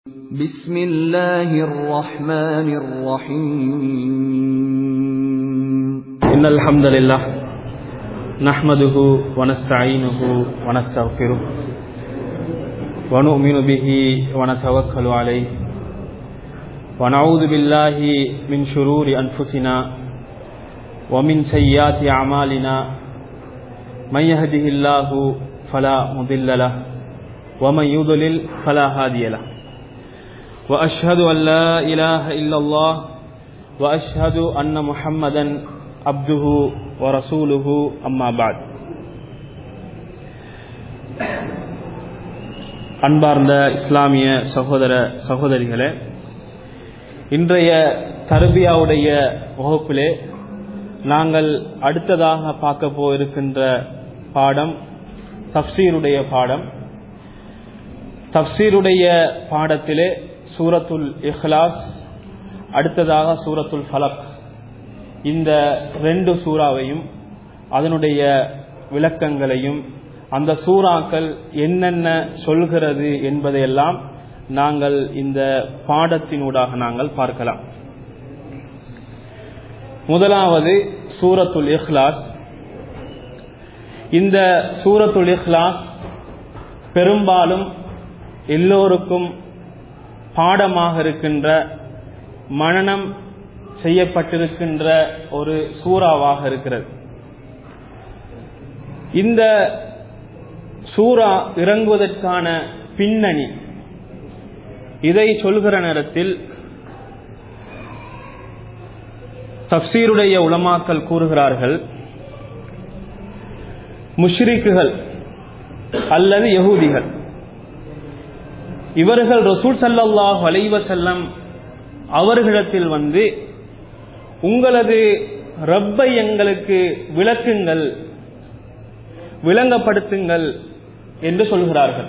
بسم الله الرحمن الرحيم إن الحمد لله نحمده ونستعينه ونستغفره ونؤمن به ونتوكل عليه ونعوذ بالله من شرور أنفسنا ومن سيئات أعمالنا من يهده الله فلا مضل له ومن يضلل فلا هادي له وأشهد أن لا إله إلا الله وأشهد أن محمدا عبده ورسوله أما بعد அன்பார்ந்த இஸ்லாமிய சகோதர சகோதரிகளே இன்றைய தர்பியாவுடைய வகுப்பிலே நாங்கள் அடுத்ததாக பார்க்க போயிருக்கின்ற பாடம் தப்சீருடைய பாடம் தப்சீருடைய பாடத்திலே சூரத்துல் இஹ்லாஸ் அடுத்ததாக சூரத்துல் ஃபலக் இந்த ரெண்டு சூறாவையும் அதனுடைய விளக்கங்களையும் அந்த சூறாக்கள் என்னென்ன சொல்கிறது என்பதையெல்லாம் நாங்கள் இந்த பாடத்தினூடாக நாங்கள் பார்க்கலாம் முதலாவது சூரத்துல் இஹ்லாஸ் இந்த சூரத்துல் இஹ்லாஸ் பெரும்பாலும் எல்லோருக்கும் பாடமாக இருக்கின்ற மனநம் செய்யப்பட்டிருக்கின்ற ஒரு சூறாவாக இருக்கிறது இந்த சூறா இறங்குவதற்கான பின்னணி இதை சொல்கிற நேரத்தில் தப்சீருடைய உலமாக்கல் கூறுகிறார்கள் முஷ்ரிக்குகள் அல்லது யகூதிகள் இவர்கள் ரசூல் சல்லாஹ் அலைவசல்லம் அவர்களிடத்தில் வந்து உங்களது ரப்பை எங்களுக்கு விளக்குங்கள் விளங்கப்படுத்துங்கள் என்று சொல்கிறார்கள்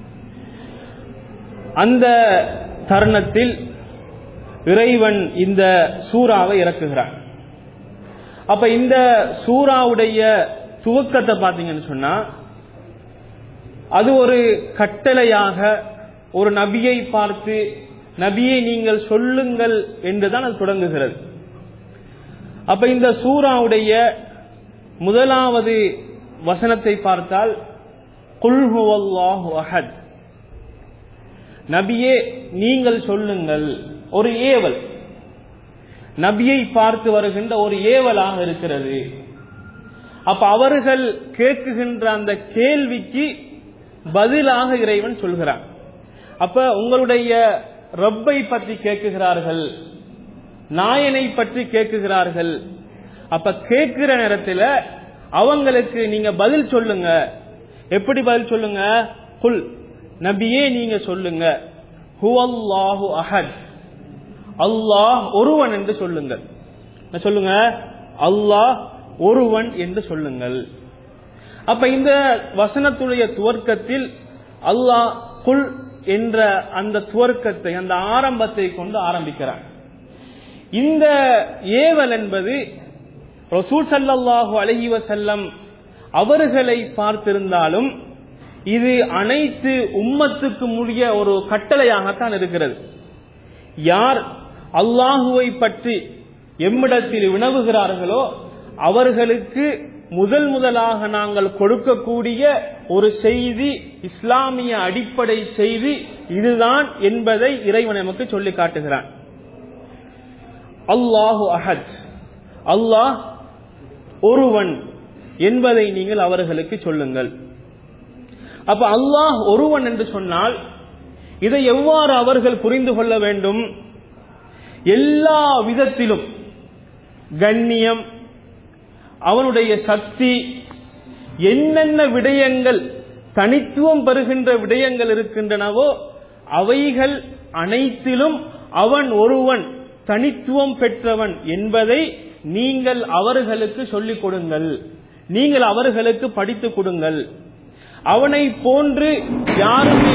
அந்த தருணத்தில் இறைவன் இந்த சூறாவை இறக்குகிறான் அப்ப இந்த சூறாவுடைய துவக்கத்தை பார்த்தீங்கன்னு சொன்னா அது ஒரு கட்டளையாக ஒரு நபியை பார்த்து நபியை நீங்கள் சொல்லுங்கள் என்றுதான் அது தொடங்குகிறது அப்ப இந்த சூறாவுடைய முதலாவது வசனத்தை பார்த்தால் குல்ஹுவல்லாஹு அஹத் நபியே நீங்கள் சொல்லுங்கள் ஒரு ஏவல் நபியை பார்த்து வருகின்ற ஒரு ஏவலாக இருக்கிறது அப்ப அவர்கள் கேட்குகின்ற அந்த கேள்விக்கு பதிலாக இறைவன் சொல்கிறான் அப்ப உங்களுடைய ரப்பை பற்றி கேட்குகிறார்கள் நாயனை பற்றி கேட்குகிறார்கள் அப்ப கேட்கிற நேரத்தில் அவங்களுக்கு நீங்க பதில் சொல்லுங்க எப்படி பதில் சொல்லுங்க குல் நபியே நீங்க சொல்லுங்க ஹுவல்லாஹு அஹத் அல்லாஹ் ஒருவன் என்று சொல்லுங்கள் சொல்லுங்க அல்லாஹ் ஒருவன் என்று சொல்லுங்கள் அப்ப இந்த வசனத்துடைய துவர்க்கத்தில் அல்லாஹ் குல் என்ற அந்த துவர்க்கத்தை அந்த ஆரம்பத்தை கொண்டு ஆரம்பிக்கிறான் இந்த ஏவல் என்பது ரசூல் சல்லாஹு அலஹி வசல்லம் அவர்களை பார்த்திருந்தாலும் இது அனைத்து உம்மத்துக்கு முடிய ஒரு கட்டளையாகத்தான் இருக்கிறது யார் அல்லாஹுவை பற்றி எம்மிடத்தில் வினவுகிறார்களோ அவர்களுக்கு முதல் முதலாக நாங்கள் கொடுக்கக்கூடிய ஒரு செய்தி இஸ்லாமிய அடிப்படை செய்தி இதுதான் என்பதை இறைவன் நமக்கு சொல்லி காட்டுகிறான் அல்லாஹு அஹத் அல்லாஹ் ஒருவன் என்பதை நீங்கள் அவர்களுக்கு சொல்லுங்கள் அப்ப அல்லாஹ் ஒருவன் என்று சொன்னால் இதை எவ்வாறு அவர்கள் புரிந்து கொள்ள வேண்டும் எல்லா விதத்திலும் கண்ணியம் அவனுடைய சக்தி என்னென்ன விடயங்கள் தனித்துவம் பெறுகின்ற விடயங்கள் இருக்கின்றனவோ அவைகள் அனைத்திலும் அவன் ஒருவன் தனித்துவம் பெற்றவன் என்பதை நீங்கள் அவர்களுக்கு சொல்லிக் கொடுங்கள் நீங்கள் அவர்களுக்கு படித்துக் கொடுங்கள் அவனை போன்று யாருமே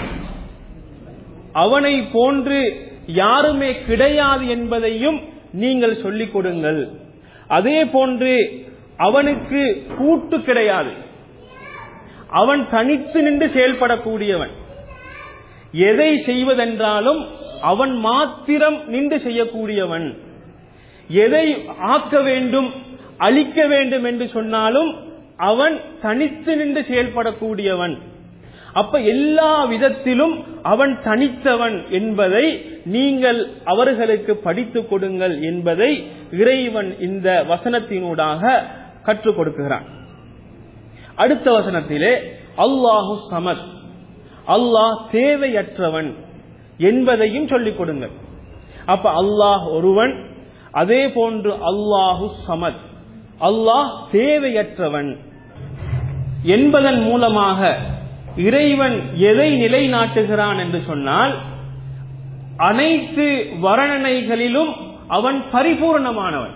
அவனை போன்று யாருமே கிடையாது என்பதையும் நீங்கள் சொல்லிக் கொடுங்கள் அதே போன்று அவனுக்கு கூட்டு கிடையாது அவன் தனித்து நின்று செயல்படக்கூடியவன் எதை செய்வதென்றாலும் அவன் மாத்திரம் நின்று செய்யக்கூடியவன் எதை ஆக்க வேண்டும் அழிக்க வேண்டும் என்று சொன்னாலும் அவன் தனித்து நின்று செயல்படக்கூடியவன் அப்ப எல்லா விதத்திலும் அவன் தனித்தவன் என்பதை நீங்கள் அவர்களுக்கு படித்துக் கொடுங்கள் என்பதை இறைவன் இந்த வசனத்தினூடாக கற்றுக் கொடுக்கிறான் அடுத்த வசனத்திலே அல்லாஹு சமத் அல்லாஹ் தேவையற்றவன் என்பதையும் சொல்லிக் கொடுங்கள் அப்ப அல்லாஹ் ஒருவன் அதே போன்று அல்லாஹு சமத் அல்லாஹ் தேவையற்றவன் என்பதன் மூலமாக இறைவன் எதை நிலைநாட்டுகிறான் என்று சொன்னால் அனைத்து வர்ணனைகளிலும் அவன் பரிபூர்ணமானவன்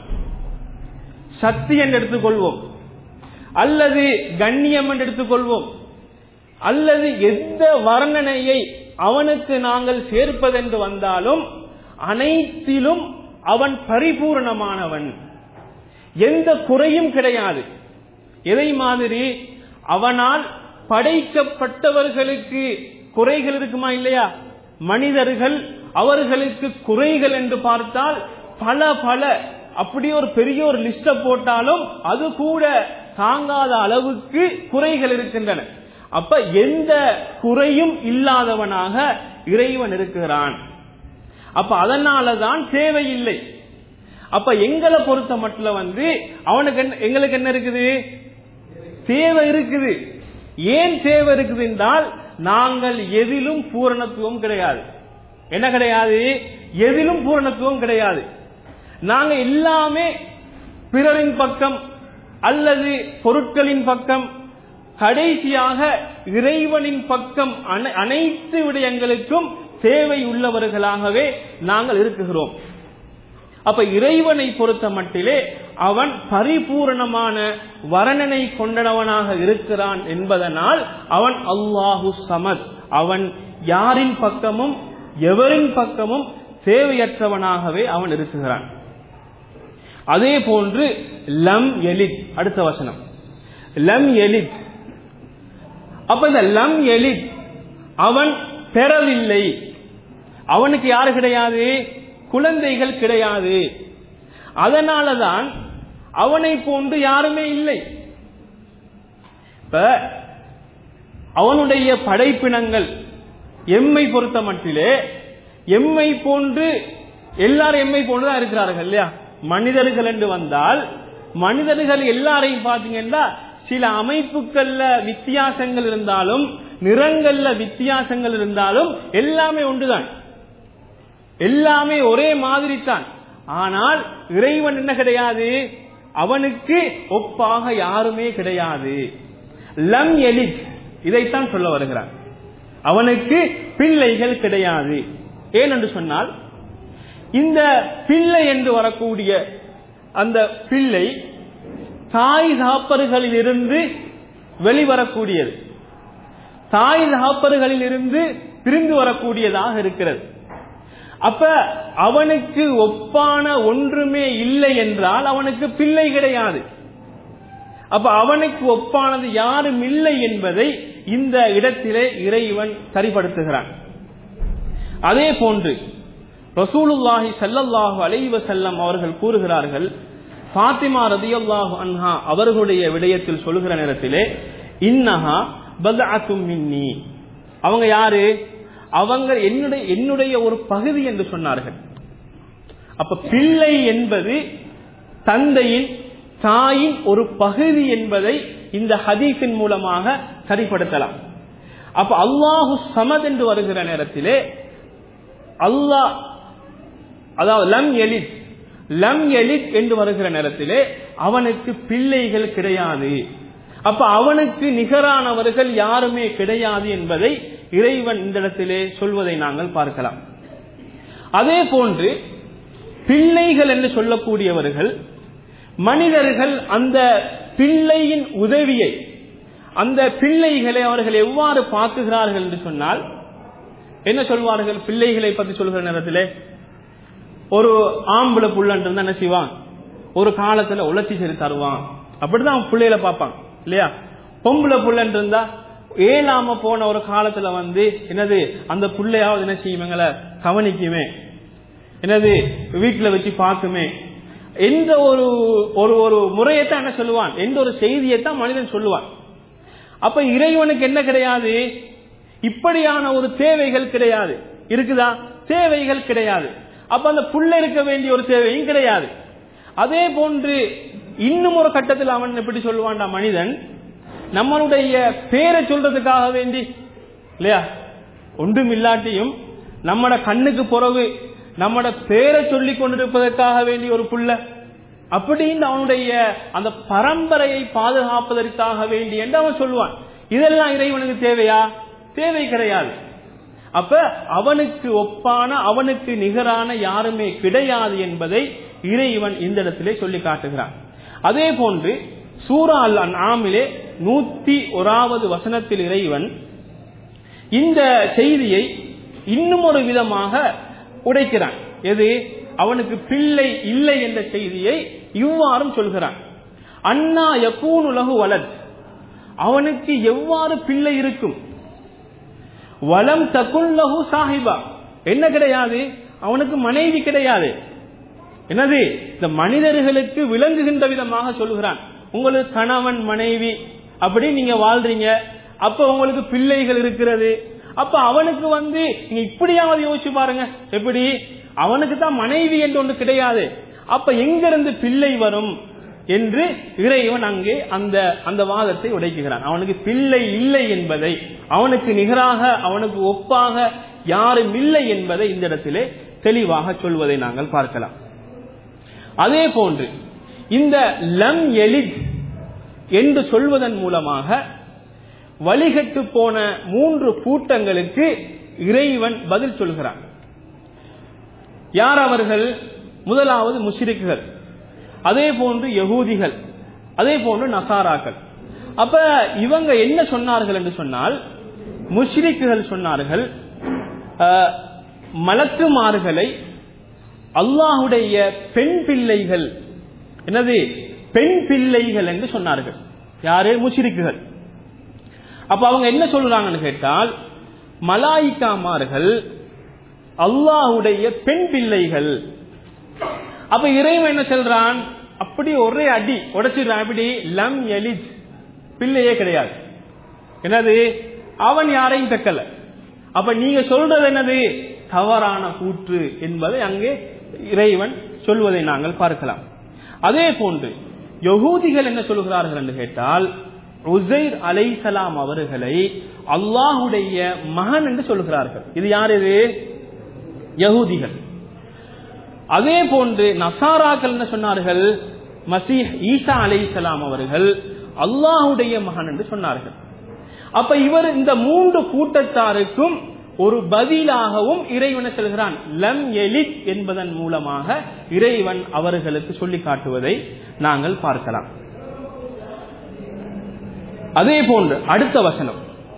சக்தி என்று எடுத்துக்கொள்வோம் அல்லது கண்ணியம் என்று எடுத்துக்கொள்வோம் அல்லது எந்த வர்ணனையை அவனுக்கு நாங்கள் சேர்ப்பதென்று வந்தாலும் அனைத்திலும் அவன் பரிபூர்ணமானவன் எந்த குறையும் கிடையாது எதை மாதிரி அவனால் படைக்கப்பட்டவர்களுக்கு குறைகள் இருக்குமா இல்லையா மனிதர்கள் அவர்களுக்கு குறைகள் என்று பார்த்தால் பல பல அப்படி ஒரு பெரிய ஒரு லிஸ்ட போட்டாலும் அது கூட தாங்காத அளவுக்கு குறைகள் இருக்கின்றன அப்ப எந்த குறையும் இல்லாதவனாக இறைவன் இருக்கிறான் அப்ப அதனாலதான் தேவையில்லை அப்ப எங்களை பொறுத்த மட்டும் வந்து அவனுக்கு என்ன எங்களுக்கு என்ன இருக்குது தேவை இருக்குது ஏன் தேவை இருக்குது என்றால் நாங்கள் எதிலும் பூரணத்துவம் கிடையாது என்ன கிடையாது எதிலும் பூரணத்துவம் கிடையாது நாங்க எல்லாமே பிறரின் பக்கம் அல்லது பொருட்களின் பக்கம் கடைசியாக இறைவனின் பக்கம் அனைத்து விடயங்களுக்கும் தேவை உள்ளவர்களாகவே நாங்கள் இருக்குகிறோம் அப்ப இறைவனை பொறுத்த மட்டிலே அவன் பரிபூர்ணமான வர்ணனை கொண்டவனாக இருக்கிறான் என்பதனால் அவன் அல்லாஹு சமத் அவன் யாரின் பக்கமும் எவரின் பக்கமும் தேவையற்றவனாகவே அவன் இருக்குகிறான் அதே போன்று லம் எலித் அடுத்த வசனம் லம் எலித் அப்ப இந்த லம் எலித் அவன் பெறவில்லை அவனுக்கு யாரு கிடையாது குழந்தைகள் கிடையாது அதனாலதான் அவனை போன்று யாருமே இல்லை இப்ப அவனுடைய படைப்பினங்கள் எம்மை பொறுத்த மட்டிலே எம்மை போன்று எல்லாரும் எம்மை போன்றுதான் இருக்கிறார்கள் இல்லையா மனிதர்கள் என்று வந்தால் மனிதர்கள் எல்லாரையும் பாத்தீங்கன்னா சில அமைப்புகள்ல வித்தியாசங்கள் இருந்தாலும் நிறங்கள்ல வித்தியாசங்கள் இருந்தாலும் எல்லாமே ஒன்றுதான் எல்லாமே ஒரே மாதிரி தான் ஆனால் இறைவன் என்ன கிடையாது அவனுக்கு ஒப்பாக யாருமே கிடையாது லம் எலித் இதைத்தான் சொல்ல வருகிறான் அவனுக்கு பிள்ளைகள் கிடையாது ஏனென்று சொன்னால் இந்த பிள்ளை என்று வரக்கூடிய அந்த பிள்ளை தாய் தாப்பர்களில் இருந்து வெளிவரக்கூடியது தாய் தாப்பர்களில் இருந்து பிரிந்து வரக்கூடியதாக இருக்கிறது அப்ப அவனுக்கு ஒப்பான ஒன்றுமே இல்லை என்றால் அவனுக்கு பிள்ளை கிடையாது அப்ப அவனுக்கு ஒப்பானது யாரும் இல்லை என்பதை இந்த இடத்திலே இறைவன் சரிப்படுத்துகிறான் அதே போன்று ரசூலுல்லாஹி சல்லல்லாஹு அலைவ செல்லம் அவர்கள் கூறுகிறார்கள் பாத்திமா ரதியல்லாஹு அன்ஹா அவர்களுடைய விடயத்தில் சொல்லுகிற நேரத்திலே இன்னஹா பதஅத்தும் மின்னி அவங்க யாரு அவங்க என்னுடைய என்னுடைய ஒரு பகுதி என்று சொன்னார்கள் அப்ப பிள்ளை என்பது தந்தையின் தாயின் ஒரு பகுதி என்பதை இந்த ஹதீஸின் மூலமாக சரிப்படுத்தலாம் அப்ப அல்லாஹு சமத் என்று வருகிற நேரத்திலே அல்லாஹ் அதாவது லம் எலித் லம் எலித் என்று வருகிற நேரத்திலே அவனுக்கு பிள்ளைகள் கிடையாது அப்ப அவனுக்கு நிகரானவர்கள் யாருமே கிடையாது என்பதை இறைவன் இந்த இடத்திலே சொல்வதை நாங்கள் பார்க்கலாம் அதே போன்று பிள்ளைகள் என்று சொல்லக்கூடியவர்கள் மனிதர்கள் அந்த பிள்ளையின் உதவியை அந்த பிள்ளைகளை அவர்கள் எவ்வாறு பார்க்குகிறார்கள் என்று சொன்னால் என்ன சொல்வார்கள் பிள்ளைகளை பற்றி சொல்கிற நேரத்திலே ஒரு ஆம்பளை புள்ளன் இருந்தா என்ன செய்வான் ஒரு காலத்துல உழைச்சி சரி தருவான் அப்படிதான் அவன் பிள்ளைகளை பார்ப்பான் இல்லையா பொம்பளை புள்ளன் இருந்தா ஏலாம போன ஒரு காலத்துல வந்து என்னது அந்த புள்ளையாவது என்ன செய்யுமங்களை கவனிக்குமே என்னது வீட்டுல வச்சு பார்க்குமே எந்த ஒரு ஒரு ஒரு முறையத்தான் என்ன சொல்லுவான் எந்த ஒரு செய்தியைத்தான் மனிதன் சொல்லுவான் அப்ப இறைவனுக்கு என்ன கிடையாது இப்படியான ஒரு தேவைகள் கிடையாது இருக்குதா தேவைகள் கிடையாது அப்ப அந்த புள்ள இருக்க வேண்டிய ஒரு தேவையும் கிடையாது அதே போன்று இன்னும் ஒரு கட்டத்தில் அவன் எப்படி சொல்லுவான்டா மனிதன் நம்மளுடைய பேரை சொல்றதுக்காக வேண்டி இல்லையா ஒன்றும் இல்லாட்டியும் நம்மட கண்ணுக்கு புறவு நம்மட பேரை சொல்லி கொண்டிருப்பதற்காக வேண்டி ஒரு புள்ள அப்படின்னு அவனுடைய அந்த பரம்பரையை பாதுகாப்பதற்காக வேண்டி என்று அவன் சொல்லுவான் இதெல்லாம் இறைவனுக்கு தேவையா தேவை கிடையாது அப்ப அவனுக்கு ஒப்பான அவனுக்கு நிகரான யாருமே கிடையாது என்பதை இறைவன் இந்த இடத்திலே சொல்லி காட்டுகிறான் அதே போன்று சூரா அல் ஆமிலே நூத்தி ஓராவது வசனத்தில் இறைவன் இந்த செய்தியை இன்னும் ஒரு விதமாக உடைக்கிறான் எது அவனுக்கு பிள்ளை இல்லை என்ற செய்தியை இவ்வாறும் சொல்கிறான் அண்ணா யக்கூன் உலகு வளர் அவனுக்கு எவ்வாறு பிள்ளை இருக்கும் வலம் தகுல்லஹு சாஹிபா என்ன கிடையாது அவனுக்கு மனைவி கிடையாது என்னது இந்த மனிதர்களுக்கு விளங்குகின்ற விதமாக சொல்லுகிறான் உங்களுக்கு கணவன் மனைவி அப்படி நீங்க வாழ்றீங்க அப்ப உங்களுக்கு பிள்ளைகள் இருக்கிறது அப்ப அவனுக்கு வந்து நீங்க இப்படியாவது யோசிச்சு பாருங்க எப்படி அவனுக்கு தான் மனைவி என்று ஒன்று கிடையாது அப்ப எங்கிருந்து பிள்ளை வரும் என்று இறைவன் அங்கே அந்த அந்த வாதத்தை உடைக்குகிறான் அவனுக்கு பிள்ளை இல்லை என்பதை அவனுக்கு நிகராக அவனுக்கு ஒப்பாக யாரும் இல்லை என்பதை இந்த இடத்திலே தெளிவாக சொல்வதை நாங்கள் பார்க்கலாம் அதே போன்று இந்த லம் எலித் என்று சொல்வதன் மூலமாக வழிகட்டு போன மூன்று கூட்டங்களுக்கு இறைவன் பதில் சொல்கிறான் யார் அவர்கள் முதலாவது முஷிரிக்குகள் அதே போன்று யகூதிகள் அதே போன்று நசாராக்கள் அப்ப இவங்க என்ன சொன்னார்கள் என்று சொன்னால் முஷ்ரிக்குகள் சொன்னார்கள் அஹ், மலக்குமார்களை அல்லாஹுடைய பெண் பிள்ளைகள் என்னது பெண் பிள்ளைகள் என்று சொன்னார்கள் யாரு முஷிரிக்குகள் அப்ப அவங்க என்ன சொல்றாங்கன்னு கேட்டால் மலாயிக்காமார்கள் அல்லாஹுடைய பெண் பிள்ளைகள் அப்ப இறைவன் என்ன சொல்றான் அப்படி ஒரே அடி உடைச்சிடுறான் எப்படி லம் எலிஜ் பிள்ளையே கிடையாது என்னது அவன் யாரையும் தக்கல அப்ப நீங்க சொல்றது என்னது தவறான கூற்று என்பதை அங்கே இறைவன் சொல்வதை நாங்கள் பார்க்கலாம் அதே போன்று யகூதிகள் என்ன சொல்கிறார்கள் என்று கேட்டால் உசைர் அலைசலாம் அவர்களை அல்லாஹுடைய மகன் என்று சொல்கிறார்கள் இது யார் இது யகூதிகள் அதே போன்று நசாராக்கள் என்ன சொன்னார்கள் மசீஹ் ஈசா அலைசலாம் அவர்கள் அல்லாஹுடைய மகன் என்று சொன்னார்கள் அப்ப இவர் இந்த மூன்று கூட்டத்தாருக்கும் ஒரு பதிலாகவும் இறைவன் செல்கிறான் லம் எலித் என்பதன் மூலமாக இறைவன் அவர்களுக்கு சொல்லி காட்டுவதை நாங்கள் பார்க்கலாம் அதே போன்று அடுத்த வசனம்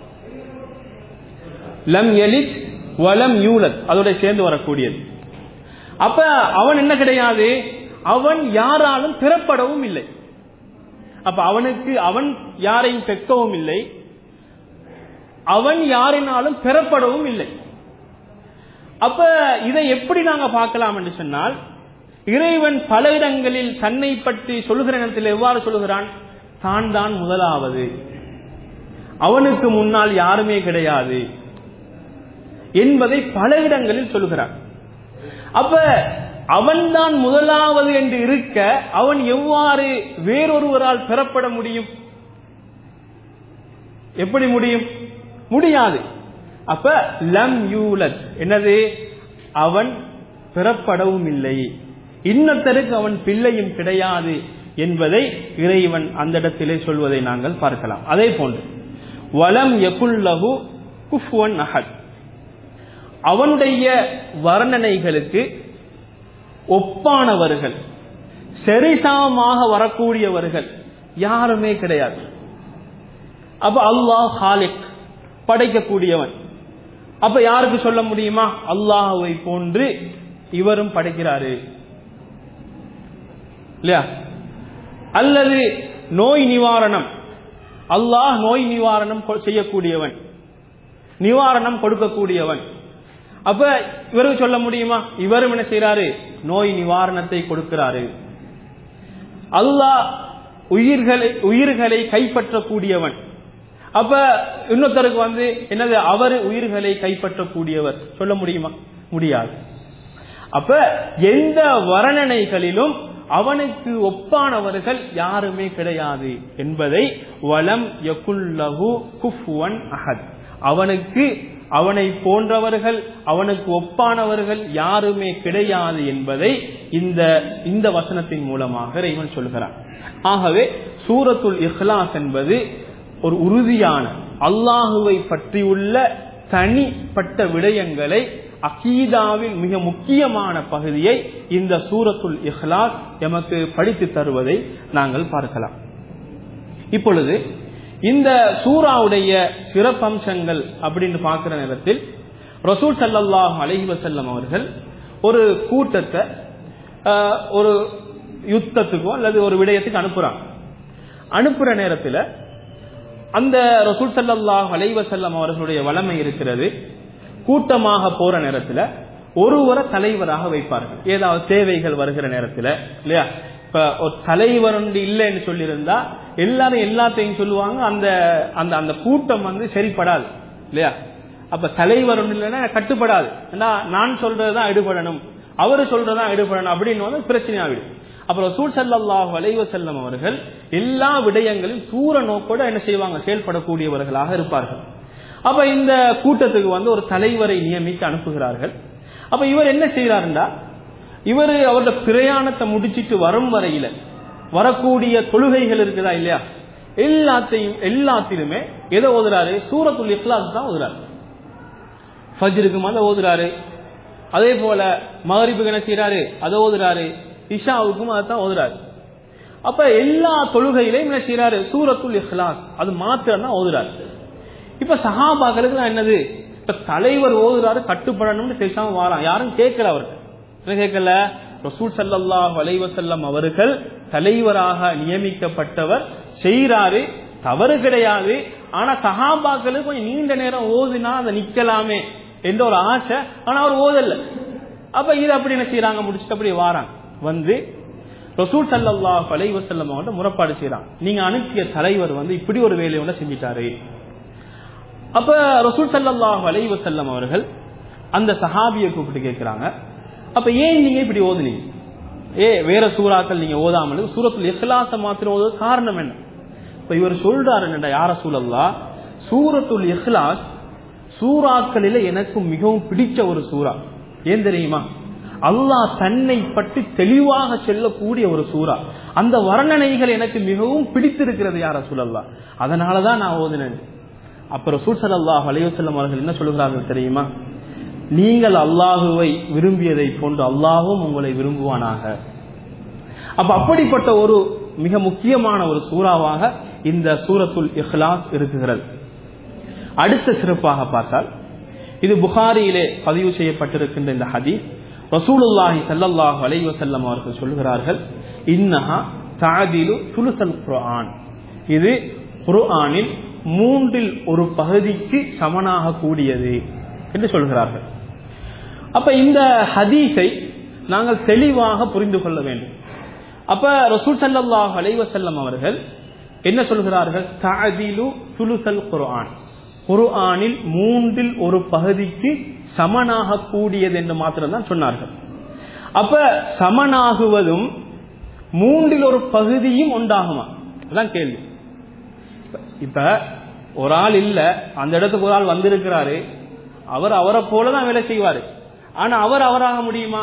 லம் எலித் வலம் யூலத் அதோட சேர்ந்து வரக்கூடியது அப்ப அவன் என்ன கிடையாது அவன் யாராலும் பெறப்படவும் இல்லை அப்ப அவனுக்கு அவன் யாரையும் பெற்கவும் இல்லை அவன் யாரினாலும் பெறப்படவும் இல்லை அப்ப இதை எப்படி நாங்க பார்க்கலாம் என்று சொன்னால் இறைவன் பல இடங்களில் தன்னை பற்றி சொல்லுகிற நேரத்தில் எவ்வாறு சொல்லுகிறான் தான் தான் முதலாவது அவனுக்கு முன்னால் யாருமே கிடையாது என்பதை பல இடங்களில் சொல்லுகிறான் அப்ப அவன்தான் முதலாவது என்று இருக்க அவன் எவ்வாறு வேறொருவரால் பெறப்பட முடியும் எப்படி முடியும் முடியாது அப்ப லம் யூலத் என்னது அவன் பெறப்படவும் இல்லை இன்னத்தருக்கு அவன் பிள்ளையும் கிடையாது என்பதை இறைவன் அந்த இடத்திலே சொல்வதை நாங்கள் பார்க்கலாம் அதே போன்று வலம் எகுல்லகு குஃப்வன் அஹத் அவனுடைய வர்ணனைகளுக்கு ஒப்பானவர்கள் சரிசமமாக வரக்கூடியவர்கள் யாருமே கிடையாது அப்ப அல்லாஹ் ஹாலிக் படைக்கக்கூடியவன் அப்ப யாருக்கு சொல்ல முடியுமா அல்லாஹுவை போன்று இவரும் படைக்கிறாரு இல்லையா அல்லது நோய் நிவாரணம் அல்லாஹ் நோய் நிவாரணம் கொ- செய்யக்கூடியவன் நிவாரணம் கொடுக்கக்கூடியவன் அப்ப இவருக்கு சொல்ல முடியுமா இவரும் என்ன செய்யறாரு நோய் நிவாரணத்தை கொடுக்கிறாரு அல்லாஹ் உயிர்களை உயிர்களை கைப்பற்றக்கூடியவன் அப்ப இன்னொருத்தருக்கு வந்து என்னது அவர் உயிர்களை கைப்பற்றக்கூடியவர் சொல்ல முடியுமா முடியாது அப்ப எந்த வர்ணனைகளிலும் அவனுக்கு ஒப்பானவர்கள் யாருமே கிடையாது என்பதை வலம் யகுல்லஹு குஃபுவன் அஹத் அவனுக்கு அவனை போன்றவர்கள் அவனுக்கு ஒப்பானவர்கள் யாருமே கிடையாது என்பதை இந்த இந்த வசனத்தின் மூலமாக இறைவன் சொல்கிறான் ஆகவே சூரத்துல் இஹ்லாஸ் என்பது ஒரு உறுதியான அல்லாஹுவை பற்றியுள்ள தனிப்பட்ட விடயங்களை அகீதாவில் மிக முக்கியமான பகுதியை இந்த சூரத்துல் இஹ்லாஸ் எமக்கு படித்து தருவதை நாங்கள் பார்க்கலாம் இப்பொழுது இந்த சூராவுடைய சிறப்பம்சங்கள் அப்படின்னு பார்க்கிற நேரத்தில் ரசூல் ஸல்லல்லாஹு அலைஹி வஸல்லம் அவர்கள் ஒரு கூட்டத்தை ஆஹ், ஒரு யுத்தத்துக்கோ அல்லது ஒரு விடயத்துக்கு அனுப்புறாங்க அனுப்புற நேரத்தில் அந்த ரசூல் ஸல்லல்லாஹு அலைஹி வஸல்லம் அவர்களுடைய வளமை இருக்கிறது கூட்டமாக போற நேரத்தில் ஒருவரை தலைவராக வைப்பார்கள் ஏதாவது தேவைகள் வருகிற நேரத்தில் இல்லையா இப்ப ஒரு தலைவர் ஒன்று இல்லைன்னு சொல்லியிருந்தா எல்லாரும் எல்லாத்தையும் சொல்லுவாங்க அந்த அந்த அந்த கூட்டம் வந்து சரிப்படாது இல்லையா அப்ப தலைவர் ஒன்று இல்லைன்னா கட்டுப்படாது ஏன்னா நான் சொல்றதுதான் எடுபடணும் அவரு சொல்றதுதான் எடுபடணும் அப்படின்னு வந்து பிரச்சனையாகிடும் அப்புறம் ரசூல் ஸல்லல்லாஹு அலைஹி வஸல்லம் அவர்கள் எல்லா விடயங்களும் தூர நோக்கோட என்ன செய்வாங்க செயல்படக்கூடியவர்களாக இருப்பார்கள் அப்ப இந்த கூட்டத்துக்கு வந்து ஒரு தலைவரை நியமித்து அனுப்புகிறார்கள் அப்ப இவர் என்ன செய்யறாருண்டா இவர் அவரோட பிரயாணத்தை முடிச்சிட்டு வரும் வரையில வரக்கூடிய தொழுகைகள் இருக்குதா இல்லையா எல்லாத்தையும் எல்லாத்திலுமே எதை ஓதுறாரு சூரத்துல் இக்லாஸ் தான் ஓதுறாரு ஃபஜ்ருக்கு மேல ஓதுறாரு அதே போல மகரிப்புக்கு என்ன செய்யறாரு அதை ஓதுறாரு இஷாவுக்கும் அதைத்தான் ஓதுறாரு அப்ப எல்லா தொழுகையிலையும் என்ன செய்யறாரு சூரத்துல் இஹ்லாஸ் அது மாத்திரம் தான் ஓதுறாரு இப்ப சஹாபாக்களுக்கு தான் என்னது இப்ப தலைவர் ஓதுறாரு கட்டுப்படணும்னு பேசாம வாரான் யாரும் கேட்கல அவருக்கு என்ன கேட்கல ரசூல் ஸல்லல்லாஹு அலைஹி வஸல்லம் அவர்கள் தலைவராக நியமிக்கப்பட்டவர் செய்றாரு தவறு கிடையாது ஆனா சஹாபாக்களுக்கு கொஞ்சம் நீண்ட நேரம் ஓதுனா அதை நிக்கலாமே என்ற ஒரு ஆசை ஆனா அவர் ஓதல அப்ப இது அப்படி என்ன செய்யறாங்க முடிச்சுட்டு அப்படி வாராங்க வந்து ரசூல் ஸல்லல்லாஹு அலைஹி வஸல்லம் அவங்கள்ட்ட முறைப்பாடு செய்றாங்க நீங்க அனுப்பிய தலைவர் வந்து இப்படி ஒரு வேலையை ஒண்ணு செஞ்சிட்டாரு அப்ப ரசூல் ஸல்லல்லாஹு அலைஹி வஸல்லம் அவர்கள் அந்த சஹாபியை கூப்பிட்டு கேட்கிறாங்க அப்ப ஏன் நீங்க இப்படி ஓதுனீங்க ஏ வேற சூறாக்கள் நீங்க ஓதாமல் சூரத்துல் இஹ்லாஸ மாத்திரம் ஓது காரணம் என்ன இப்ப இவர் சொல்றாரு என்னடா யார சூழல்லா சூரத்துல் இஹ்லாஸ் சூறாக்களில எனக்கு மிகவும் பிடிச்ச ஒரு சூறா ஏன் தெரியுமா அல்லாஹ் தன்னை பற்றி தெளிவாக சொல்லக்கூடிய ஒரு சூறா அந்த வர்ணனைகள் எனக்கு மிகவும் பிடித்திருக்கிறது யார சூழல்லா அதனாலதான் நான் ஓதினேன் அப்ப ரசூல் ஸல்லல்லாஹு அலைஹி வஸல்லம் அவர்கள் என்ன சொல்கிறார்கள் தெரியுமா நீங்கள் அல்லாஹுவை விரும்பியதை போன்று அல்லாஹும் உங்களை விரும்புவானாக அப்ப அப்படிப்பட்ட ஒரு மிக முக்கியமான ஒரு சூறாவாக இந்த சூரத்துல் இஹ்லாஸ் இருக்குகிறது அடுத்த சிறப்பாக பார்த்தால் இது புகாரியிலே பதிவு செய்யப்பட்டிருக்கின்ற இந்த ஹதீஸ் ரசூலுல்லாஹி ஸல்லல்லாஹு அலைஹி வஸல்லம் அவர்கள் சொல்கிறார்கள் இன்னஹா தாதிலு சுலுசல் குர்ஆன் இது குர்ஆனில் மூன்றில் ஒரு பகுதிக்கு சமனாக கூடியது என்று சொல்கிறார்கள் அப்ப இந்த ஹதீஸை நாங்கள் தெளிவாக புரிந்து கொள்ள வேண்டும் அப்ப ரசூல் ஸல்லல்லாஹு அலைஹி வஸல்லம் அவர்கள் என்ன சொல்கிறார்கள் தஅதிலு சுலுசல் குர்ஆன் குர்ஆனில் மூன்றில் ஒரு பகுதிக்கு சமனாக கூடியது என்று மாத்திரம் தான் சொன்னார்கள் அப்ப சமனாகுவதும் மூன்றில் ஒரு பகுதியும் உண்டாகுமா அதான் கேள்வி இப்ப ஒரு ஆள் இல்ல அந்த இடத்துக்கு ஒரு ஆள் வந்திருக்கிறாரு அவர் அவரை போலதான் வேலை செய்வாரு ஆனா அவர் அவராக முடியுமா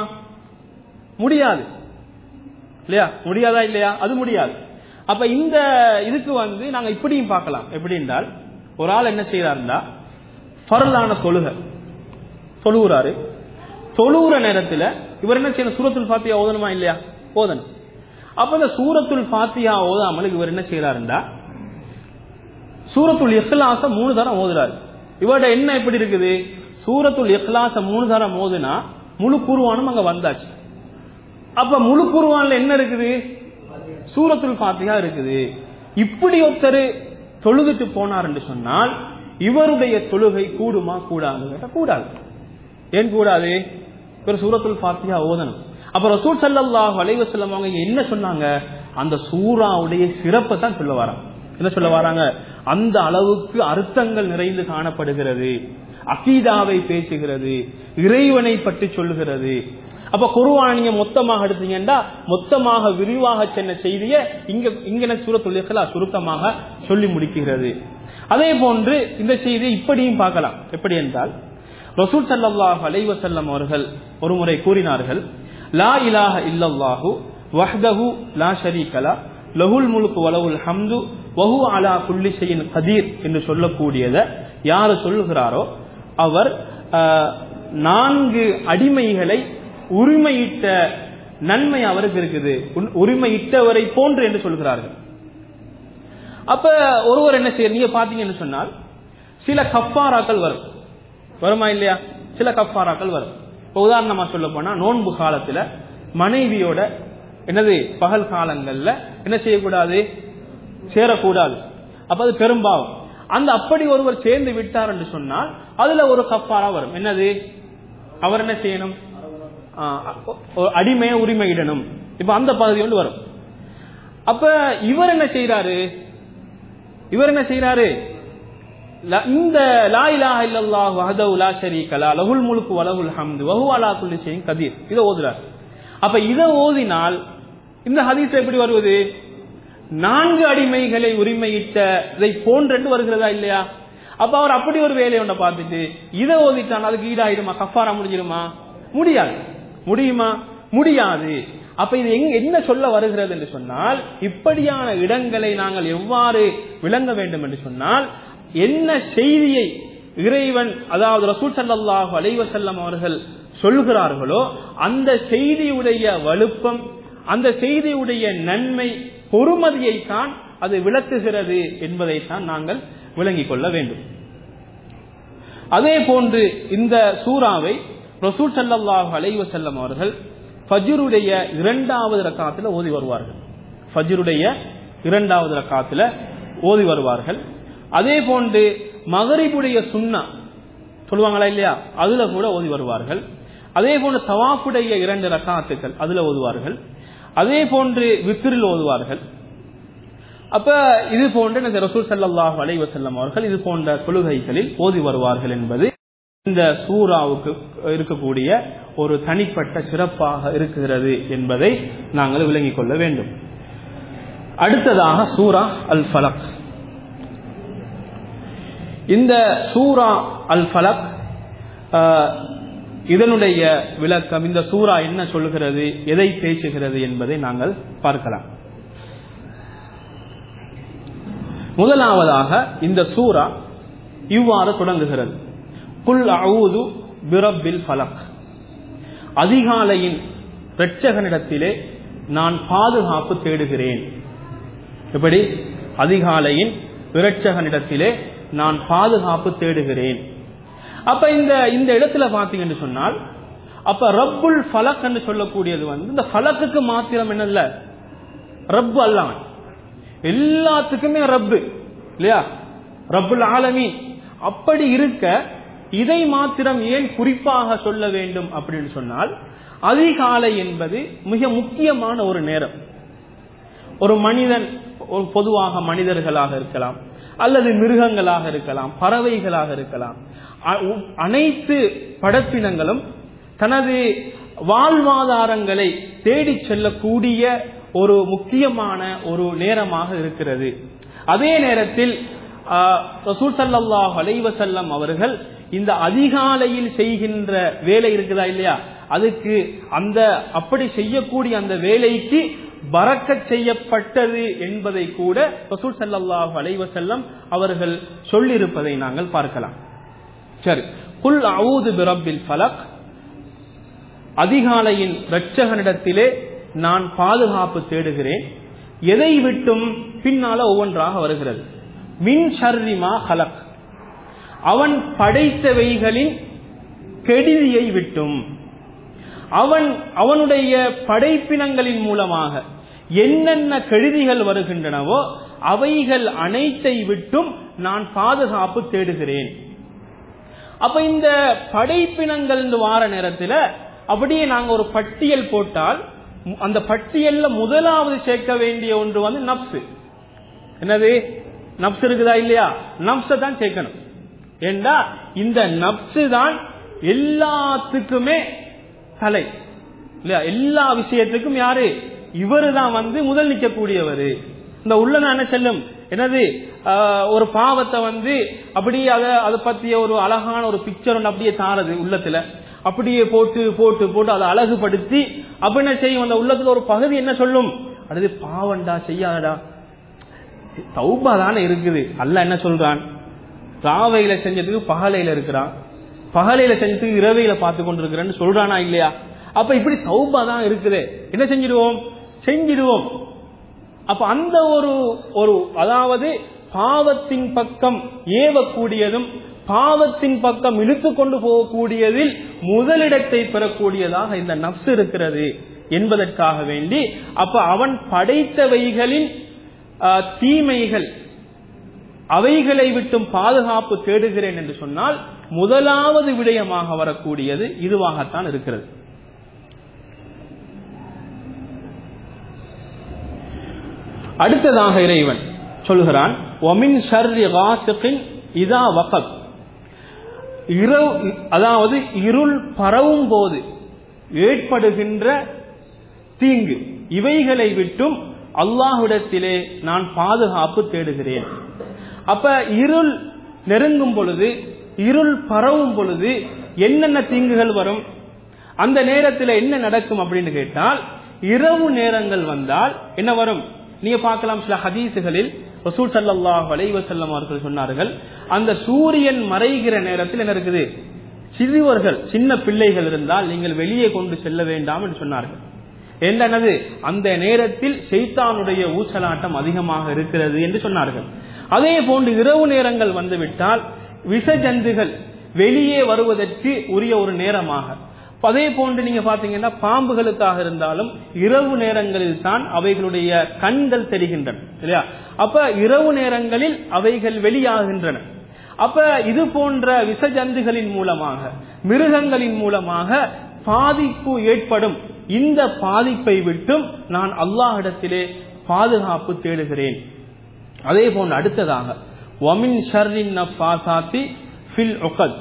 முடியாது இல்லையா முடியாதா இல்லையா அது முடியாது அப்ப இந்த இதுக்கு வந்து நாங்க இப்படியும் பார்க்கலாம் எப்படி என்றால் ஒரு ஆள் என்ன செய்யறாருந்தா பரலான தொழுகை தொழுகிறாரு தொழுகிற நேரத்தில் இவர் என்ன செய்யணும் சூரத்துல் பாத்தியா ஓதணுமா இல்லையா ஓதணும் அப்ப இந்த சூரத்துல் பாத்தியா ஓதாமல் இவர் என்ன செய்யறாருண்டா சூரத்துல் இஹ்லாச மூணு தரம் ஓதுறாரு இவரோட என்ன எப்படி இருக்குது சூரத்துல் இஹ்லாச மூணு தரம் ஓதுனா முழு குருவானும் அங்க வந்தாச்சு அப்ப முழு குருவான்ல என்ன இருக்குது சூரத்துல் பாத்தியா இருக்குது இப்படி ஒருத்தர் தொழுதுட்டு போனார் என்று சொன்னால் இவருடைய தொழுகை கூடுமா கூடாது கேட்டா கூடாது ஏன் கூடாது ஒரு சூரத்துல் ஃபாத்தியா ஓதணும் அப்ப ரசூல் ஸல்லல்லாஹு அலைஹி வஸல்லம் அவங்க என்ன சொன்னாங்க அந்த சூராவுடைய சிறப்பை தான் சொல்ல வராங்க என்ன சொல்ல வராங்க அந்த அளவுக்கு அர்த்தங்கள் நிறைந்து காணப்படுகிறது அகீதாவை பேசுகிறது இறைவனை பற்றி சொல்லுகிறது அப்ப குருவான நீங்க மொத்தமாக எடுத்தீங்கன்னா மொத்தமாக விரிவாக சென்ன செய்தியை இங்க இங்க சூரத்துல் இஹ்லாஸ் சுருக்கமாக சொல்லி முடிக்கிறது அதே போன்று இந்த செய்தியை இப்படியும் பார்க்கலாம் எப்படி என்றால் ரசூல் ஸல்லல்லாஹு அலைஹி வஸல்லம் அவர்கள் ஒருமுறை கூறினார்கள் லா இலாஹ இல்லல்லாஹு வஹ்தஹு லா ஷரீக லா லஹுல் முல்கு வலவுல் ஹம்து வஹு அலா குல்லி ஷைஇன் கதீர் என்று சொல்லக்கூடியதை யார் சொல்லுகிறாரோ அவர் ஆஹ், நான்கு அடிமைகளை உரிமையிட்ட நன்மை அவருக்கு இருக்குது உன்- உரிமையிட்டவரை போன்று என்று சொல்கிறார்கள் அப்ப ஒருவர் என்ன செய்ய நீங்க பாத்தீங்கன்னு சொன்னால் சில கஃபாராக்கள் வரும் வருமா இல்லையா சில கஃபாராக்கள் வரும் இப்ப உதாரணமா சொல்ல போனா நோன்பு காலத்துல மனைவியோட என்னது பகல் காலங்கள்ல என்ன செய்யக்கூடாது சேரக்கூடாது அப்ப அது பெரும்பாவம் அந்த அப்படி ஒருவர் சேர்ந்து விட்டார் என்று சொன்னால் அதுல ஒரு கஃபாரா வரும் என்னது அவர் என்ன செய்யணும் ஆ, ஒரு அடிமையை உரிமையிடணும் இப்ப அந்த பகுதி வந்து வரும் அப்ப இவர் என்ன செய்யறாரு இவர் என்ன செய்யறாரு ல- இந்த லா இலாஹ இல்லல்லாஹு வஹதஹு லா ஷரீக லா லஹுல் முல்கு வலஹுல் ஹம்து வஹு அலா குல்லி ஷைஇன் கதீர் இத ஓதுறார் அப்ப இத ஓதினால் இந்த ஹதீஸ் எப்படி வருவது நான்கு அடிமைகளை உரிமையிட்ட இதை போன்றென்று வருகிறதா இல்லையா அப்ப அவர் அப்படி ஒரு வேலையை ஒன்றை பார்த்துட்டு இதை ஓதிட்டான் அதுக்கு ஈடாயிடுமா கஃபாரா முடிஞ்சிருமா முடியாது முடியுமா முடியாது அப்ப இது எங்க என்ன சொல்ல வருகிறது என்று சொன்னால் இப்படியான இடங்களை நாங்கள் எவ்வாறு விளங்க வேண்டும் என்று சொன்னால் என்ன செய்தியை இறைவன் அதாவது ரசூல் ஸல்லல்லாஹு அலைஹி வஸல்லம் அவர்கள் சொல்கிறார்களோ அந்த செய்தியுடைய வலுப்பம் அந்த செய்தியுடைய நன்மை பொறுமதியை தான் அது விளக்குகிறது என்பதைத்தான் நாங்கள் விளங்கிக் கொள்ள வேண்டும் அதே போன்று இந்த சூறாவை ரசூல் ஸல்லல்லாஹு அலைஹி வஸல்லம் அவர்கள் ஃபஜ்ருடைய இரண்டாவது ரக்காத்துல ஓதி வருவார்கள் ஃபஜ்ருடைய இரண்டாவது ரக்காத்துல ஓதி வருவார்கள் அதே போன்று மகரிபுடைய சுன்னா சொல்லுவாங்களா இல்லையா அதுல கூட ஓதி வருவார்கள் அதே போன்று தவாஃபுடைய இரண்டு ரக்காத்துக்கள் அதுல ஓதுவார்கள் அதே போன்று வித்திரில் ஓதுவார்கள் அப்ப இது போன்ற இந்த ரசூல் ஸல்லல்லாஹு அலைஹி வஸல்லம் அவர்கள் இது போன்ற தொழுகைகளில் ஓதி வருவார்கள் என்பது இந்த சூராவுக்கு இருக்கக்கூடிய ஒரு தனிப்பட்ட சிறப்பாக இருக்கிறது என்பதை நாங்கள் விளங்கிக் கொள்ள வேண்டும் அடுத்ததாக சூரா அல் ஃபலக் இந்த சூரா அல் ஃபலக் ஆஹ், இதனுடைய விளக்கம் இந்த சூரா என்ன சொல்லுகிறது எதை பேசுகிறது என்பதை நாங்கள் பார்க்கலாம் முதலாவதாக இந்த சூரா இவ்வாறு தொடங்குகிறது குல் அவுது பிரபில் ஃபலக் அதிகாலையின் இரட்சகனிடத்திலே நான் பாதுகாப்பு தேடுகிறேன் எப்படி அதிகாலையின் இரட்சகனிடத்திலே நான் பாதுகாப்பு தேடுகிறேன் அப்ப இந்த இந்த இடத்துல பாத்தீங்கன்னு சொன்னால் அப்ப ரப்புல் ஃபலக் என்று சொல்லக்கூடியது வந்து இந்த ஃபலக்குக்கு மாத்திரம் என்ன இல்ல ரப்பு அல்லாம எல்லாத்துக்குமே ரப்பு இல்லையா ரப்புல் ஆலமீன் அப்படி இருக்க இதை மாத்திரம் ஏன் குறிப்பாக சொல்ல வேண்டும் அப்படின்னு சொன்னால் அதிகாலை என்பது மிக முக்கியமான ஒரு நேரம் ஒரு மனிதன் ஒரு பொதுவாக மனிதர்களாக இருக்கலாம் அல்லது மிருகங்களாக இருக்கலாம் பறவைகளாக இருக்கலாம் அ- உ- அனைத்து படப்பினங்களும் தனது வாழ்வாதாரங்களை தேடிச் செல்லக்கூடிய ஒரு முக்கியமான ஒரு நேரமாக இருக்கிறது அதே நேரத்தில் ஆ, ரசூல் ஸல்லல்லாஹு அலைஹி வஸல்லம் அவர்கள் இந்த அதிகாலையில் செய்கின்ற வேலை இருக்குதா இல்லையா அதுக்கு அந்த அப்படி செய்யக்கூடிய அந்த வேலைக்கு பறக்கச் செய்யப்பட்டது என்பதை கூட ரசூல் ஸல்லல்லாஹு அலைஹி வஸல்லம் அவர்கள் சொல்லியிருப்பதை நாங்கள் பார்க்கலாம் சரி குல் அவுது பிரபில் ஃபலக் அதிகாலையின் இரட்சகனிடத்திலே நான் பாதுகாப்பு தேடுகிறேன் எதை விட்டும் பின்னால ஒவ்வொன்றாக வருகிறது மின் ஷர்ரிமா ஹலக் அவன் படைத்தவைகளின் கெடுதியை விட்டும் அவன் அவனுடைய படைப்பினங்களின் மூலமாக என்னென்ன கெடுதிகள் வருகின்றனவோ அவைகள் அனைத்தை விட்டும் நான் பாதுகாப்பு தேடுகிறேன் அப்ப இந்த படைப்பினங்கள் வார நேரத்தில் அப்படியே நாங்க ஒரு பட்டியல் போட்டால் மு- அந்த பட்டியல்ல முதலாவது சேர்க்க வேண்டிய ஒன்று வந்து நப்சு என்னது நப்ஸ் இருக்குதா இல்லையா நப்ச தான் சேர்க்கணும் ஏண்டா இந்த நப்சு தான் எல்லாத்துக்குமே தலை இல்லையா எல்லா விஷயத்துக்கும் யாரு இவரு தான் வந்து முதல் நிற்கக்கூடியவர் இந்த உள்ள என்ன செல்லும் என்னது ஆஹ், ஒரு பாவத்தை வந்து அப்படியே அதை அதை பத்திய ஒரு அழகான ஒரு பிக்சர் ஒன்று அப்படியே தாரது உள்ளத்துல அப்படியே போட்டு போட்டு போட்டு அதை அழகுபடுத்தி அப்ப என்ன செய்யும் அந்த உள்ளத்துல ஒரு பகுதி என்ன சொல்லும் அடுத்து பாவண்டா செய்யாதடா தௌபா தானே இருக்குது அல்ல என்ன சொல்றான் ராவையில செஞ்சதுக்கு பகலையில இருக்கிறான் பகலையில செஞ்சதுக்கு இரவையில பார்த்து கொண்டிருக்கிறேன்னு சொல்றானா இல்லையா அப்ப இப்படி தௌபா தான் இருக்குது என்ன செஞ்சிடுவோம் செஞ்சிடுவோம் அப்ப அந்த ஒரு ஒரு அதாவது பாவத்தின் பக்கம் ஏவக்கூடியதும் பாவத்தின் பக்கம் இழுத்து கொண்டு போகக்கூடியதில் முதலிடத்தை பெறக்கூடியதாக இந்த நப்சு இருக்கிறது என்பதற்காக வேண்டி அப்ப அவன் படைத்தவைகளின் ஆஹ், தீமைகள் அவைகளை விட்டும் பாதுகாப்பு தேடுகிறேன் என்று சொன்னால் முதலாவது விடயமாக வரக்கூடியது இதுவாகத்தான் இருக்கிறது அடுத்ததாக இறைவன் சொல்கிறான் ஒமின் ஷர்ரி காசிகின் இதா வகப் இரவு அதாவது இருள் பரவும் போது ஏற்படுகின்ற தீங்கு இவைகளை விட்டும் அல்லாஹ்விடத்திலே நான் பாதுகாப்பு தேடுகிறேன் அப்ப இருள் நெருங்கும் பொழுது இருள் பரவும் பொழுது என்னென்ன தீங்குகள் வரும் அந்த நேரத்தில் என்ன நடக்கும் அப்படின்னு கேட்டால் இரவு நேரங்கள் வந்தால் என்ன வரும் நீங்க பார்க்கலாம் சில ஹதீசுகளில் ரசூல் ஸல்லல்லாஹு அலைஹி வஸல்லம் அவர்கள் சொன்னார்கள் அந்த சூரியன் மறைகிற நேரத்தில் என்ன இருக்குது சிறுவர்கள் சின்ன பிள்ளைகள் இருந்தால் நீங்கள் வெளியே கொண்டு செல்ல வேண்டாம் என்று சொன்னார்கள் என்னது அந்த நேரத்தில் ஷைத்தானுடைய ஊசலாட்டம் அதிகமாக இருக்கிறது என்று சொன்னார்கள் அதே போன்று இரவு நேரங்கள் வந்துவிட்டால் விஷஜந்துகள் வெளியே வருவதற்கு உரிய ஒரு நேரமாக அதே போன்று நீங்க பாத்தீங்கன்னா பாம்புகளுக்காக இருந்தாலும் இரவு நேரங்களில் தான் அவைகளுடைய கண்கள் தெரிகின்றன இல்லையா அப்ப இரவு நேரங்களில் அவைகள் வெளியாகின்றன அப்ப இது போன்ற விஷஜந்துகளின் மூலமாக மிருகங்களின் மூலமாக பாதிப்பு ஏற்படும் இந்த பாதிப்பை விட்டும் நான் அல்லாஹ்விடத்திலே பாதுகாப்பு தேடுகிறேன் அதே போன்று அடுத்ததாக வமின் ஷர்ரின் நஃபாசாத்தி ஃபில் உகத்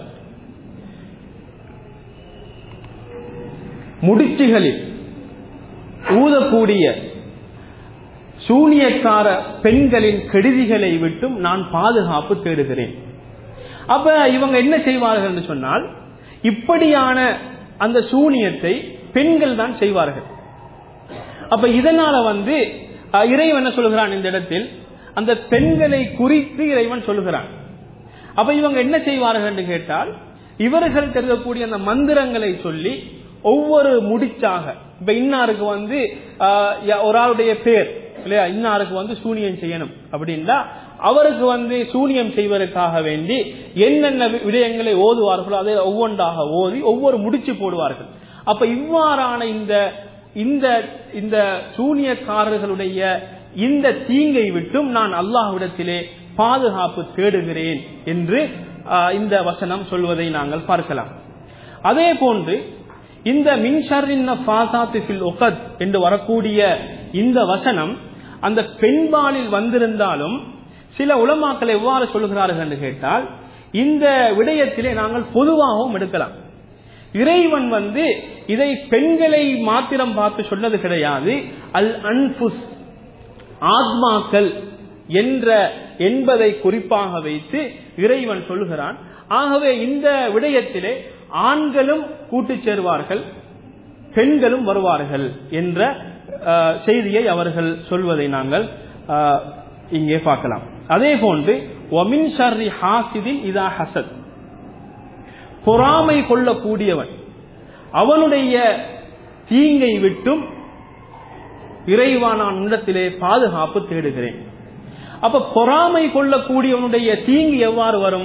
முடிச்சுகளில் ஊதக்கூடிய சூனியக்கார பெண்களின் கெடுதிகளை விட்டும் நான் பாதுகாப்பு தேடுகிறேன் அப்ப இவங்க என்ன செய்வார்கள் என்று சொன்னால் இப்படியான அந்த சூனியத்தை பெண்கள் தான் செய்வார்கள் அப்ப இதனால வந்து அஹ், இறைவன் என்ன சொல்கிறான் இந்த இடத்தில் அந்த பெண்களை குறித்து இறைவன் சொல்கிறான் அப்ப இவங்க என்ன செய்வார்கள் என்று கேட்டால் இவர்கள் தெரிந்தக்கூடிய அந்த மந்திரங்களை சொல்லி ஒவ்வொரு முடிச்சாக இப்ப இன்னாருக்கு வந்து ஆஹ், ய- ஒரு ஆளுடைய பேர் இல்லையா இன்னாருக்கு வந்து சூனியம் செய்யணும் அப்படின்னா அவருக்கு வந்து சூனியம் செய்வதற்காக வேண்டி என்னென்ன வி- விடயங்களை ஓதுவார்களோ அதை ஒவ்வொன்றாக ஓதி ஒவ்வொரு முடிச்சு போடுவார்கள் அப்ப இவ்வாறான இந்த இந்த இந்த சூனியக்காரர்களுடைய இந்த தீங்கை விட்டும் நான் அல்லாஹ்விடத்திலே பாதுகாப்பு தேடுகிறேன் என்று ஆஹ், இந்த வசனம் சொல்வதை நாங்கள் பார்க்கலாம் அதே போன்று இந்த மின்ஷரின் ஃபாசாத்திஃபில் ஒகத் என்று வரக்கூடிய இந்த வசனம் அந்த பெண்பாலில் வந்திருந்தாலும் சில உலமாக்கள் எவ்வாறு சொல்கிறார்கள் என்று கேட்டால் இந்த விடயத்திலே நாங்கள் பொதுவாகவும் எடுக்கலாம் இறைவன் வந்து இதை பெண்களை மாத்திரம் பார்த்து சொன்னது கிடையாது அல் அன்புஸ் ஆத்மாக்கள் என்ற என்பதை குறிப்பாக வைத்து இறைவன் சொல்கிறான் ஆகவே இந்த விடயத்திலே ஆண்களும் கூட்டு சேருவார்கள் பெண்களும் வருவார்கள் என்ற அஹ், செய்தியை அவர்கள் சொல்வதை நாங்கள் அஹ், இங்கே பார்க்கலாம் அதே போன்று ஒமின் ஷர்ரி ஹாசிதின் இதா ஹசத் பொறாமை கொள்ளக்கூடியவன் அவனுடைய தீங்கை விட்டும் இறைவா நான் உள்ளத்திலே பாதுகாப்பு தேடுகிறேன் அப்ப பொறாமை கொள்ளக்கூடியவனுடைய தீங்கு எவ்வாறு வரும்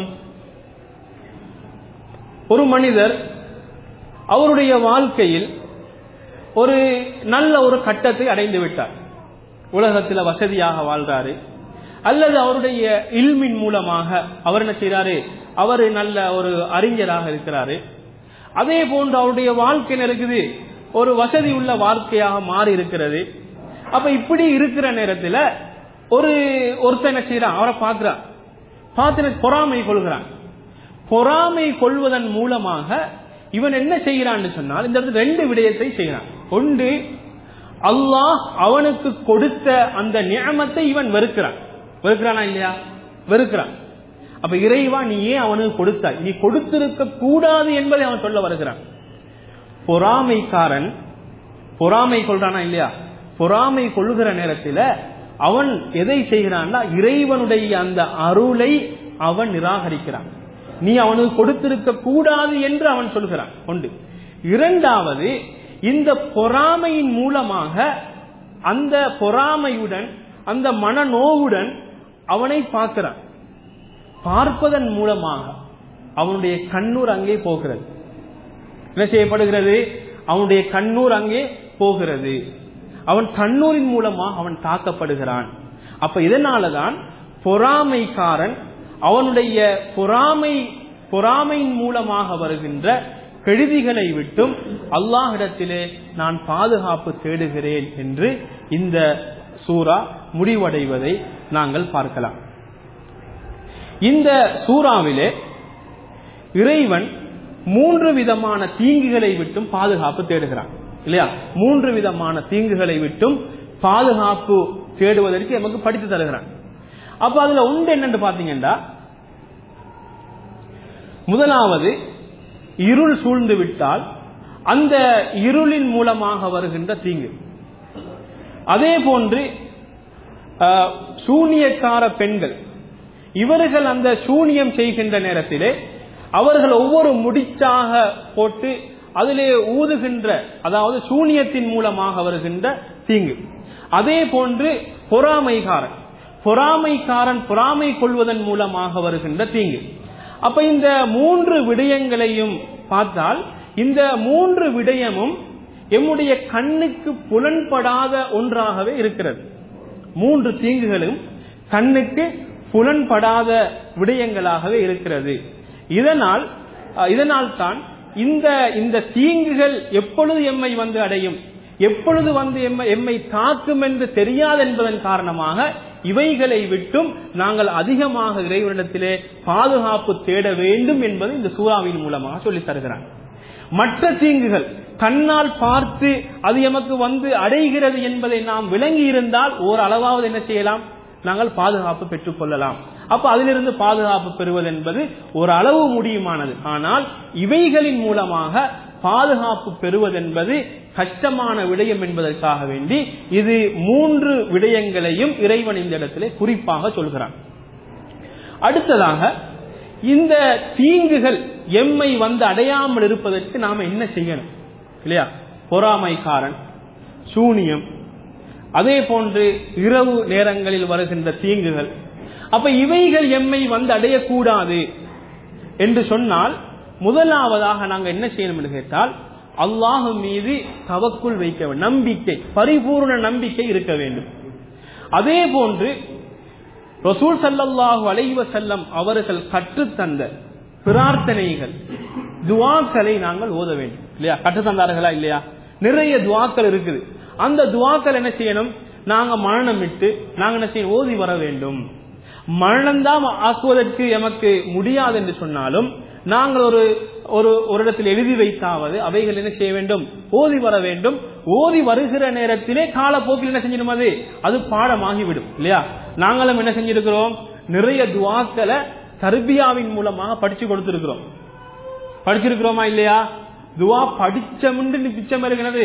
ஒரு மனிதர் அவருடைய வாழ்க்கையில் ஒரு நல்ல ஒரு கட்டத்தை அடைந்து விட்டார் உலகத்துல வசதியாக வாழ்றாரு அல்லது அவருடைய இல்மின் மூலமாக அவர் என்ன செய்யறாரு அவர் நல்ல ஒரு அறிஞராக இருக்கிறாரு அதே போன்று அவருடைய வாழ்க்கை என்ன இருக்குது ஒரு வசதி உள்ள வாழ்க்கையாக மாறி இருக்கிறது அப்ப இப்படி இருக்கிற நேரத்துல ஒரு ஒருத்தன் என்ன செய்யறான் அவரை பார்க்கிறான் பார்த்து பொறாமை கொள்கிறான் பொறாமை கொள்வதன் மூலமாக இவன் என்ன செய்கிறான்னு சொன்னால் இந்த இடத்துல ரெண்டு விடயத்தை செய்கிறான் ஒன்று அல்லாஹ் அவனுக்கு கொடுத்த அந்த நியமத்தை இவன் வெறுக்கிறான் வெறுக்கிறானா இல்லையா வெறுக்கிறான் அப்ப இறைவா நீ ஏன் அவனுக்கு கொடுத்தாய் நீ கொடுத்திருக்க கூடாது என்பதை அவன் சொல்ல வருகிறான் பொறாமைக்காரன் பொறாமை கொள்றானா இல்லையா பொறாமை கொள்ளுகிற நேரத்தில் அவன் எதை செய்கிறான்னா இறைவனுடைய அந்த அருளை அவன் நிராகரிக்கிறான் நீ அவனுக்கு கொடுத்திருக்க கூடாது என்று அவன் சொல்கிறான் ஒன்று இரண்டாவது இந்த பொறாமையின் மூலமாக அந்த பொறாமையுடன் அந்த மனநோவுடன் அவனை பார்க்கிறான் பார்ப்பதன் மூலமாக அவனுடைய கண்ணூர் அங்கே போகிறது என்ன செய்யப்படுகிறது அவனுடைய கண்ணூர் அங்கே போகிறது அவன் கண்ணூரின் மூலமாக அவன் தாக்கப்படுகிறான் அப்ப இதனாலதான் பொறாமைக்காரன் அவனுடைய பொறாமை பொறாமையின் மூலமாக வருகின்ற கெடுதிகளை விட்டும் அல்லாஹிடத்திலே நான் பாதுகாப்பு தேடுகிறேன் என்று இந்த சூரா முடிவடைவதை நாங்கள் பார்க்கலாம் இந்த சூறாவிலே இறைவன் மூன்று விதமான தீங்குகளை விட்டும் பாதுகாப்பு தேடுகிறான் இல்லையா மூன்று விதமான தீங்குகளை விட்டும் பாதுகாப்பு தேடுவதற்கு நமக்கு படித்து தருகிறான் அப்ப அதுல உண்டு என்னன்னு பாத்தீங்கன்னா முதலாவது இருள் சூழ்ந்து விட்டால் அந்த இருளின் மூலமாக வருகின்ற தீங்கு அதே போன்று சூனியக்கார பெண்கள் இவர்கள் அந்த சூனியம் செய்கின்ற நேரத்திலே அவர்கள் ஒவ்வொரு முடிச்சாக போட்டு அதிலே ஊதுகின்ற அதாவது சூனியத்தின் மூலமாக வருகின்ற தீங்கு அதே போன்று பொறாமைக்காரன் பொறாமைக்காரன் பொறாமை கொள்வதன் மூலமாக வருகின்ற தீங்கு அப்ப இந்த மூன்று விடயங்களையும் பார்த்தால் இந்த மூன்று விடயமும் எம்முடைய கண்ணுக்கு புலன்படாத ஒன்றாகவே இருக்கிறது மூன்று தீங்குகளும் கண்ணுக்கு புலன்படாத விடயங்களாகவே இருக்கிறது இதனால் இதனால் தான் இந்த இந்த தீங்குகள் எப்பொழுது எம்மை வந்து அடையும் எப்பொழுது வந்து எம்மை எம்மை தாக்கும் என்று தெரியாது என்பதன் காரணமாக இவைகளை விட்டும் நாங்கள் அதிகமாக இறைவனிடத்திலே பாதுகாப்பு தேட வேண்டும் என்பது இந்த சூறாவின் மூலமாக சொல்லித் தருகிறான் மற்ற தீங்குகள் கண்ணால் பார்த்து அது எமக்கு வந்து அடைகிறது என்பதை நாம் விளங்கி இருந்தால் ஓரளவாவது என்ன செய்யலாம் நாங்கள் பாதுகாப்பு பெற்றுக் கொள்ளலாம் அப்ப அதிலிருந்து பாதுகாப்பு பெறுவது என்பது ஒரு அளவு முடியுமானது ஆனால் இவைகளின் மூலமாக பாதுகாப்பு பெறுவதென்பது கஷ்டமான விடயம் என்பதற்காக வேண்டி இது மூன்று விடயங்களையும் இறைவன் இந்த இடத்திலே குறிப்பாக சொல்கிறான் அடுத்ததாக இந்த தீங்குகள் எம்மை வந்து அடையாமல் இருப்பதற்கு நாம என்ன செய்யணும் இல்லையா பொறாமைக்காரன் சூனியம் அதே போன்று இரவு நேரங்களில் வருகின்ற தீங்குகள் அப்ப இவைகள் எம்மை வந்து அடையக்கூடாது என்று சொன்னால் முதலாவதாக நாங்கள் என்ன செய்யணும் என்று கேட்டால் அல்லாஹு மீது தவக்குள் வைக்க வேண்டும் நம்பிக்கை பரிபூர்ண நம்பிக்கை இருக்க வேண்டும் அதே போன்று ரசூல் சல்லல்லாஹு அலைவ செல்லம் அவர்கள் கற்றுத்தந்த பிரார்த்தனைகள் துவாக்களை நாங்கள் ஓத வேண்டும் இல்லையா கற்றுத்தந்தார்களா இல்லையா நிறைய துவாக்கள் இருக்குது அந்த துவாக்கள் என்ன செய்யணும் நாங்க மரணம் விட்டு நாங்க என்ன செய்யணும் ஓதி வர வேண்டும் மரணம்தான் ஆக்குவதற்கு எமக்கு முடியாது என்று சொன்னாலும் நாங்கள் ஒரு ஒரு ஒரு இடத்தில் எழுதி வைத்தாவது அவைகள் என்ன செய்ய வேண்டும் ஓதி வர வேண்டும் ஓதி வருகிற நேரத்திலே காலப்போக்கில் என்ன செஞ்சிடும் அது அது பாடமாகிவிடும் இல்லையா நாங்களும் என்ன செஞ்சிருக்கிறோம் நிறைய துவாக்களை தர்பியாவின் மூலமாக படிச்சு கொடுத்திருக்கிறோம் படிச்சிருக்கிறோமா இல்லையா துவா படிச்சமுண்டு பிச்சம் இருக்கிறது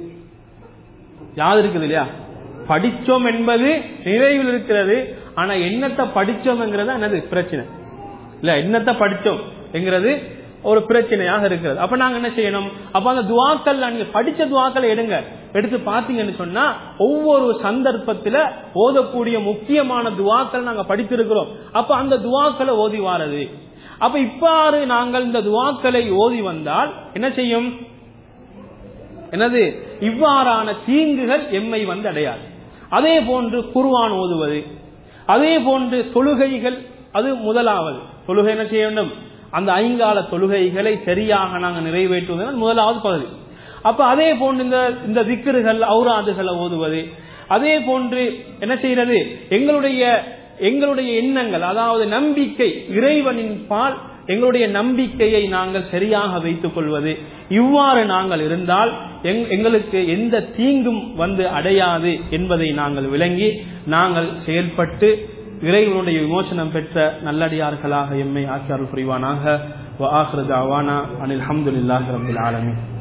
யாது இருக்குது இல்லையா படிச்சோம் என்பது நிறைவில் இருக்கிறது ஆனா என்னத்தை படிச்சோம்ங்கிறது என்னது பிரச்சனை இல்ல என்னத்தை படிச்சோம் என்கிறது ஒரு பிரச்சனையாக இருக்கிறது அப்ப நாங்க என்ன செய்யணும் அப்ப அந்த துவாக்கள் நீங்க படிச்ச துவாக்களை எடுங்க எடுத்து பாத்தீங்கன்னு சொன்னா ஒவ்வொரு சந்தர்ப்பத்துல ஓதக்கூடிய முக்கியமான துவாக்கள் நாங்க படித்திருக்கிறோம் அப்ப அந்த துவாக்களை ஓதி வாரது அப்ப இப்பாறு நாங்கள் இந்த துவாக்களை ஓதி வந்தால் என்ன செய்யும் என்னது இவ்வாறான தீங்குகள் எம்மை வந்து அடையாது அதே போன்று குர்ஆன் ஓதுவது அதே போன்று தொழுகைகள் அது முதலாவது தொழுகை என்ன செய்ய வேண்டும் அந்த ஐங்கால தொழுகைகளை சரியாக நாங்கள் நிறைவேற்றுவது முதலாவது பகுதி அப்ப அதே போன்று இந்த இந்த திக்கர்கள் ஔராதுகளை ஓதுவது அதே போன்று என்ன செய்யறது எங்களுடைய எங்களுடைய எண்ணங்கள் அதாவது நம்பிக்கை இறைவனின் பால் எங்களுடைய நம்பிக்கையை நாங்கள் சரியாக வைத்துக் கொள்வது இவ்வாறு நாங்கள் இருந்தால் எங்- எங்களுக்கு எந்த தீங்கும் வந்து அடையாது என்பதை நாங்கள் விளங்கி நாங்கள் செயல்பட்டு இறைவனுடைய விமோசனம் பெற்ற நல்லடியார்களாக எம்மை ஆக்கியார்கள் புரிவானாக வ ஆஹிரு தாவானா அனில் அல்ஹம்துலில்லாஹி ரப்பில் ஆலமீன்